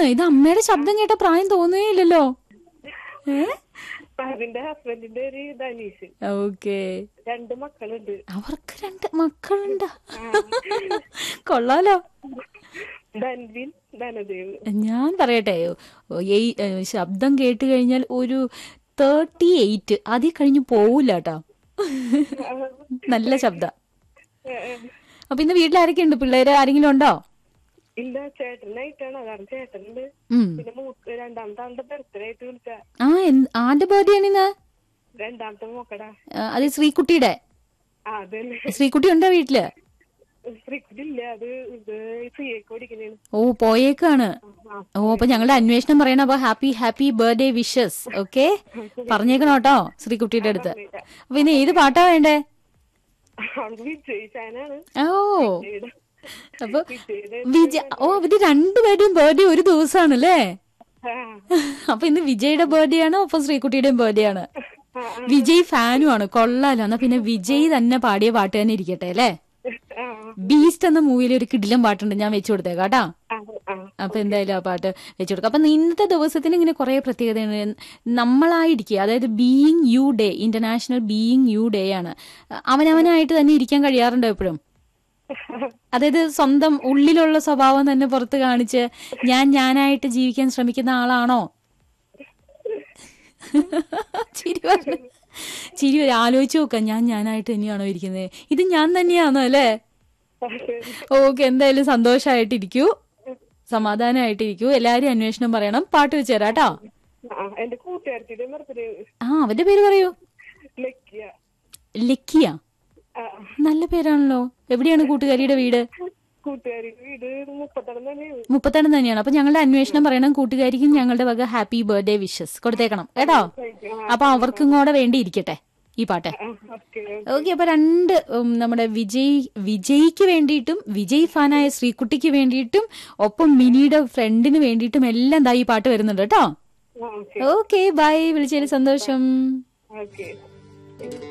ഇത് അമ്മയുടെ ശബ്ദം കേട്ട പ്രായം തോന്നുകയില്ലല്ലോ ഏ അതിന്റെ ഹസ്ബൻഡിന്റെ ഒരു ധനീഷ് ഓക്കെ രണ്ട് മക്കളുണ്ട് അവർക്ക് രണ്ട് മക്കളുണ്ട് കൊള്ളാലോ ധൻവിൻ ധനദേവ് ഞാൻ പറയട്ടെ ഓ, ഈ- ഏ, ശബ്ദം കേട്ട് കഴിഞ്ഞാൽ ഒരു തേർട്ടി എയ്റ്റ് അതിൽ കഴിഞ്ഞ് പോവില്ല കേട്ടോ നല്ല ശബ്ദ അപ്പൊ ഇന്ന് വീട്ടിൽ ആരൊക്കെ ഉണ്ട് പിള്ളേര് ആരെങ്കിലും ഉണ്ടോ ഇല്ല ചേട്ടനായിട്ടാണ് അതാണ് ചേട്ടനുണ്ട് ഉം. പിന്നെ മൂത്ത് രണ്ടാമത്തെ ആളുടെ ബർത്ത്ഡേ ആയിട്ട് വിളിച്ച ആ എന്ത്- ആരുടെ ബർത്ത്ഡേ ആണ് ഇന്ന് രണ്ടാമത്തെ മോക്കടാ ആ, അത് ശ്രീകുട്ടിയുടെ ആ അതന്നെ ശ്രീകുട്ടി ഉണ്ടോ വീട്ടില് ശ്രീക്കുട്ടില്ല അത് ഇത് സി എക്ക് പഠിക്കണേണ് ഓ പോയേക്കാണ് ആ ഓ അപ്പൊ ഞങ്ങളുടെ അന്വേഷണം പറയണം അപ്പൊ happy happy birthday wishes okay പറഞ്ഞേക്കണം കേട്ടോ ശ്രീകുട്ടിയുടെ അടുത്ത് അപ്പൊ ഇന്ന് ഏത് പാട്ടാ വേണ്ടേ അവൾക്ക് വിജയിച്ചാനാണ് ഓ വിജയുടെ അപ്പൊ വിജയുടെ വിജയ ഓ ഇത് രണ്ടുപേരുടെയും ബർത്ത്ഡേ ഒരു ദിവസമാണല്ലേ ആ അപ്പൊ ഇന്ന് വിജയുടെ ബർത്ത്ഡേ ആണ് ഒപ്പം ശ്രീകുട്ടിയുടെയും ബർത്ത്ഡേ ആണ് ആ, വിജയ് ഫാനും ആണ് കൊള്ളാലോ എന്നാ പിന്നെ വിജയ് തന്നെ പാടിയ പാട്ട് തന്നെ ഇരിക്കട്ടെ അല്ലേ ആ ബീസ്റ്റ് എന്ന മൂവിയിൽ ഒരു കിടിലം പാട്ടുണ്ട് ഞാൻ വെച്ചു കൊടുത്തേക്കാം കേട്ടാ ആ ആ അപ്പൊ എന്തായാലും ആ പാട്ട് വെച്ചു കൊടുക്കാം അപ്പൊ ഇന്നത്തെ ദിവസത്തിന് ഇങ്ങനെ കുറെ പ്രത്യേകതയാണ് നമ്മളായിരിക്കുക അതായത് being you day international being you day ആണ് അവനവനായിട്ട് തന്നെ ഇരിക്കാൻ കഴിയാറുണ്ടോ എപ്പോഴും അതായത് സ്വന്തം ഉള്ളിലുള്ള സ്വഭാവം തന്നെ പുറത്ത് കാണിച്ച് ഞാൻ ഞാനായിട്ട് ജീവിക്കാൻ ശ്രമിക്കുന്ന ആളാണോ ചിരി വന്നു. ചിരി വരും. ആലോചിച്ച് നോക്കാം ഞാൻ ഞാനായിട്ട് തന്നെയാണോ ഇരിക്കുന്നത് ഇത് ഞാൻ തന്നെയാണോ അല്ലേ ഓക്കെ എന്തായാലും സന്തോഷമായിട്ടിരിക്കൂ സമാധാനമായിട്ടിരിക്കൂ എല്ലാരും അന്വേഷണം പറയണം പാട്ട് വെച്ച് തരാം കേട്ടോ ആ എന്റെ കൂട്ടുകാരത്തിന്റെ ബർത്ത്ഡേ ആ അവന്റെ പേര് പറയൂ ലക്കിയ ലക്കിയ ആ നല്ല പേരാണല്ലോ എവിടെയാണ് കൂട്ടുകാരിയുടെ വീട് കൂട്ടുകാരി വീട് മുപ്പത്തെണ്ണം തന്നെയാണ് മുപ്പത്തെണ്ണം തന്നെയാണ് അപ്പൊ ഞങ്ങളുടെ അന്വേഷണം പറയണം കൂട്ടുകാരിക്കും ഞങ്ങളുടെ വക ഹാപ്പി ബർത്ത്ഡേ വിഷസ് കൊടുത്തേക്കണം കേട്ടോ അപ്പൊ അവർക്കും കൂടെ വേണ്ടി ഇരിക്കട്ടെ ഈ പാട്ട് ഓക്കെ ഓക്കെ അപ്പൊ രണ്ട് ഉം, നമ്മുടെ വിജയ് വിജയ്ക്ക് വേണ്ടിയിട്ടും വിജയ് ഫാനായ ശ്രീകുട്ടിക്ക് വേണ്ടിയിട്ടും ഒപ്പം മിനിയുടെ ഫ്രണ്ടിന് വേണ്ടിയിട്ടും എല്ലാം ദാ ഈ പാട്ട് വരുന്നുണ്ട് കേട്ടോ ഓക്കെ ഓക്കെ ബൈ വിളിച്ചതിൽ സന്തോഷം ഓക്കെ